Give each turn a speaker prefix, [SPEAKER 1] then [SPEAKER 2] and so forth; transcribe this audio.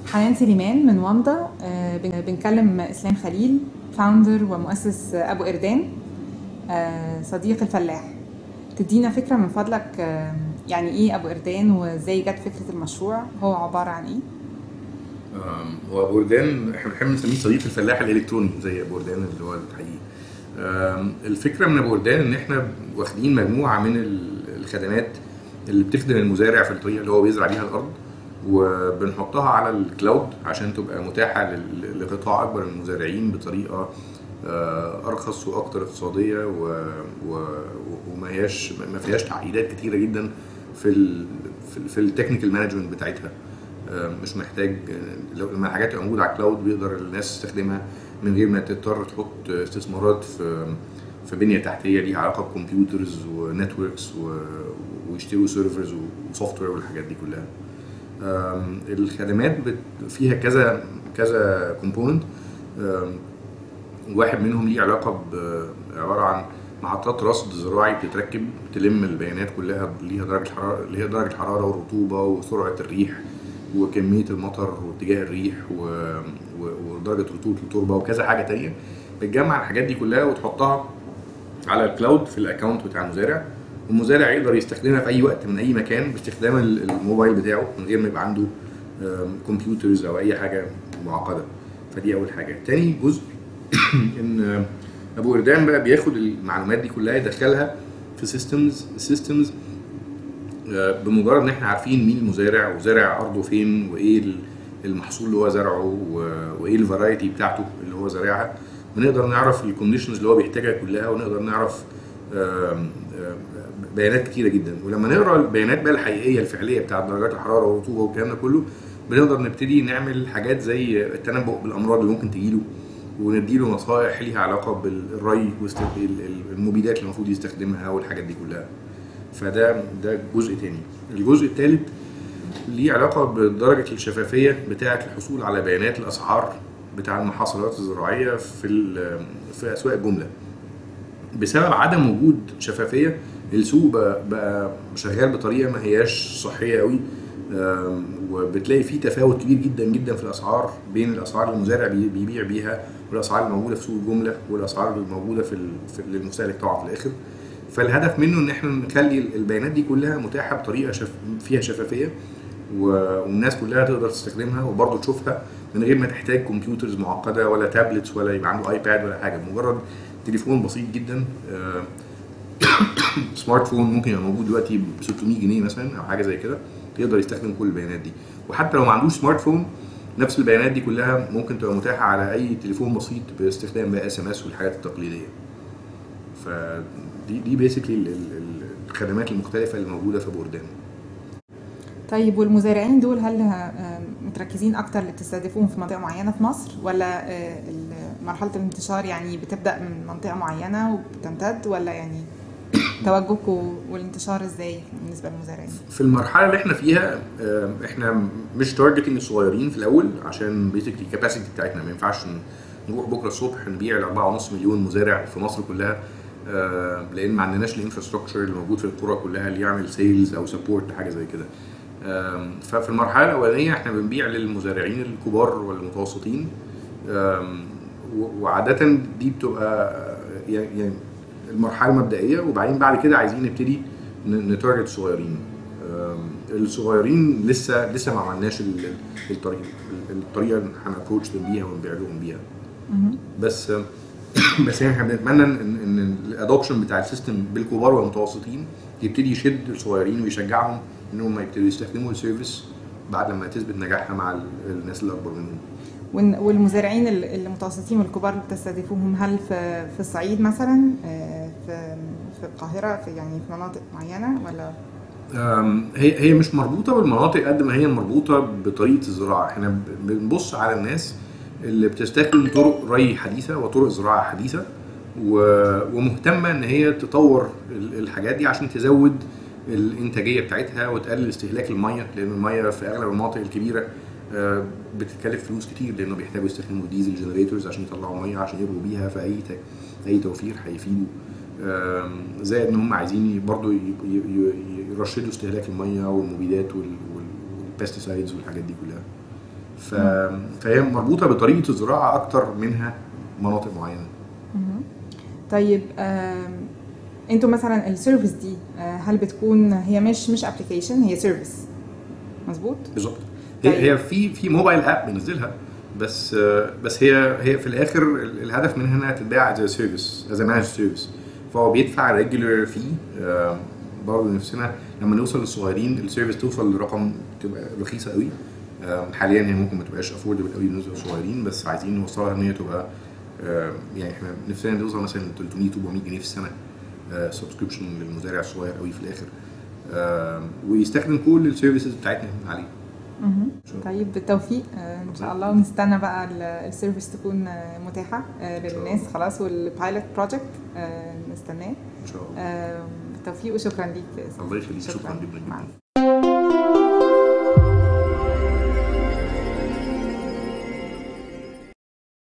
[SPEAKER 1] حنان سليمان من ومضة آه، بن- بنكلم إسلام خليل فاوندر ومؤسس أبو إردان آه، صديق الفلاح تدينا فكرة من فضلك آه، يعني إيه أبو إردان وإزاي جت فكرة المشروع هو عبارة عن إيه؟
[SPEAKER 2] آم، هو بوردان احنا بنحب نسميه صديق الفلاح الالكتروني زي بوردان اللي هو الحقيقي آم، الفكره من بوردان ان احنا واخدين مجموعه من ال- الخدمات اللي بتخدم المزارع في الطريقه اللي هو بيزرع بيها الارض وبنحطها على الكلاود عشان تبقى متاحه لل- لقطاع اكبر من المزارعين بطريقه آه، ارخص واكثر اقتصاديه و... و... وما هياش ما فيهاش تعقيدات كتيره جدا في ال... في, في التكنيكال مانجمنت بتاعتها آه، مش محتاج آه، لو لما الحاجات تبقى موجوده على الكلاود بيقدر الناس تستخدمها من غير ما تضطر تحط استثمارات في في بنيه تحتيه ليها علاقه بكمبيوترز ونتوركس ويشتروا سيرفرز وسوفت وير والحاجات دي كلها آم، الخدمات بت- فيها كذا كذا كومبوننت واحد منهم ليه علاقه ب- عباره عن محطات رصد زراعي بتتركب تلم البيانات كلها ليها درجه الحراره اللي هي درجه الحراره والرطوبه وسرعه الريح وكميه المطر واتجاه الريح و... و... ودرجه رطوبه التربه وكذا حاجه تانية بتجمع الحاجات دي كلها وتحطها على الكلاود في الاكونت بتاع المزارع والمزارع يقدر يستخدمها في اي وقت من اي مكان باستخدام ال- الموبايل بتاعه من غير ما يبقى عنده كمبيوترز او اي حاجه معقده فدي اول حاجه تاني جزء ان ابو اردان بقى بياخد المعلومات دي كلها يدخلها في سيستمز السيستمز بمجرد ان احنا عارفين مين المزارع وزارع ارضه فين وايه ال- المحصول اللي هو زرعه و- وايه الفرايتي بتاعته اللي هو زارعها بنقدر نعرف الكونديشنز اللي هو بيحتاجها كلها ونقدر نعرف آم، آم، بيانات كتيره جدا ولما نقرا البيانات بقى الحقيقيه الفعليه بتاعت درجات الحراره والرطوبه والكلام ده كله بنقدر نبتدي نعمل حاجات زي التنبؤ بالامراض اللي ممكن تجيله ونديله نصائح ليها علاقه بالري والمبيدات اللي المفروض يستخدمها والحاجات دي كلها فده ده جزء تاني الجزء الثالث ليه علاقه بدرجه الشفافيه بتاعه الحصول على بيانات الاسعار بتاع المحاصيلات الزراعيه في ال- في اسواق الجمله بسبب عدم وجود شفافيه السوق بقى, بقى شغال بطريقه ما هياش صحيه قوي آم، وبتلاقي فيه تفاوت كبير جدا جدا في الاسعار بين الاسعار اللي المزارع بي- بيبيع بيها والاسعار الموجوده في سوق الجمله والاسعار الموجوده في, ال- في للمستهلك طبعا في الاخر فالهدف منه ان احنا نخلي البيانات دي كلها متاحه بطريقه شف... فيها شفافيه و- والناس كلها تقدر تستخدمها وبرضه تشوفها من غير ما تحتاج كمبيوترز معقده ولا تابلتس ولا يبقى عنده ايباد ولا حاجه مجرد تليفون بسيط جدا آه، سمارت فون ممكن يبقى موجود دلوقتي ب 600 جنيه مثلا او حاجه زي كده يقدر يستخدم كل البيانات دي وحتى لو ما عندوش سمارت فون نفس البيانات دي كلها ممكن تبقى متاحه على اي تليفون بسيط باستخدام بقى اس ام اس والحاجات التقليديه فدي دي بيسكلي الخدمات المختلفه اللي موجوده في بوردان
[SPEAKER 1] طيب والمزارعين دول هل آه، متركزين أكتر اللي بتستهدفوهم في منطقة معينة في مصر ولا آه، ال- مرحلة الانتشار يعني بتبدأ من منطقة معينة وبتمتد ولا يعني توجهكم والانتشار ازاي بالنسبة للمزارعين؟
[SPEAKER 2] في المرحله اللي احنا فيها آه، احنا مش تارجتنج الصغيرين في الاول عشان بيسكلي الكاباسيتي بتاعتنا ما ينفعش نروح بكره الصبح نبيع ل 4.5 مليون مزارع في مصر كلها آه، لان ما عندناش الانفراستراكشر اللي موجود في القرى كلها اللي يعمل سيلز او سبورت حاجه زي كده آم، ففي المرحله الاولانيه احنا بنبيع للمزارعين الكبار والمتوسطين آم، و- وعاده دي بتبقى آه، يعني المرحله المبدئيه وبعدين بعد كده عايزين نبتدي ن- نتارجت الصغيرين آم، الصغيرين لسه لسه ما عملناش ال- ال- الطريقه الطريقه اللي هنابروتش بيها ونبيع لهم بيها
[SPEAKER 1] مهم.
[SPEAKER 2] بس بس احنا بنتمنى ان ان الادوبشن بتاع السيستم بالكبار والمتوسطين يبتدي يشد الصغيرين ويشجعهم انهم يبتدوا يستخدموا السيرفيس بعد لما تثبت نجاحها مع ال- الناس اللي اكبر منهم
[SPEAKER 1] والن- والمزارعين ال- المتوسطين والكبار اللي بتستهدفوهم هل في في الصعيد مثلا آه، في في القاهرة في يعني في مناطق معينة ولا
[SPEAKER 2] أم، هي هي مش مربوطه بالمناطق قد ما هي مربوطه بطريقه الزراعه احنا ب- بنبص على الناس اللي بتستخدم طرق ري حديثه وطرق زراعه حديثه و- ومهتمه ان هي تطور ال- الحاجات دي عشان تزود الانتاجيه بتاعتها وتقلل استهلاك الميه لان الميه في اغلب المناطق الكبيره آه، بتتكلف فلوس كتير لانه بيحتاجوا يستخدموا ديزل جنريتورز عشان يطلعوا ميه عشان يرووا بيها فاي ت- اي توفير هيفيدوا آم، زائد ان هم عايزين برضو ي- ي- ي- يرشدوا استهلاك الميه والمبيدات والبيستيسايدز والحاجات دي كلها ف... فهي مربوطه بطريقه الزراعه اكتر منها مناطق معينه
[SPEAKER 1] مهم. طيب آم، انتوا مثلا السيرفيس دي آه، هل بتكون هي مش مش ابلكيشن هي سيرفيس مظبوط
[SPEAKER 2] بالظبط
[SPEAKER 1] طيب.
[SPEAKER 2] هي هي في في موبايل اب بنزلها بس آه، بس هي هي في الاخر ال- الهدف منها انها تتباع از سيرفيس از مانج سيرفيس فهو بيدفع ريجولر في برضه نفسنا لما نوصل للصغيرين السيرفيس توصل لرقم تبقى رخيصه قوي آه، حاليا هي ممكن ما تبقاش افوردبل قوي بالنسبه للصغيرين بس عايزين نوصلها ان هي تبقى آه، يعني احنا نفسنا نوصل مثلا 300 400 جنيه في السنه سبسكريبشن للمزارع الصغير قوي في الاخر آه، ويستخدم كل السيرفيسز بتاعتنا عليه
[SPEAKER 1] مهم.
[SPEAKER 2] شاء الله.
[SPEAKER 1] طيب بالتوفيق آه، ان شاء الله ونستنى بقى ال- السيرفيس تكون آه، متاحه آه،
[SPEAKER 2] شاء
[SPEAKER 1] للناس
[SPEAKER 2] الله.
[SPEAKER 1] خلاص والبايلوت بروجكت نستناه
[SPEAKER 2] ان شاء الله
[SPEAKER 1] آه، بالتوفيق وشكرا ليك يا أستاذ.
[SPEAKER 2] الله يخليك شكرا جدا
[SPEAKER 1] مع
[SPEAKER 2] جدا
[SPEAKER 1] السلامة.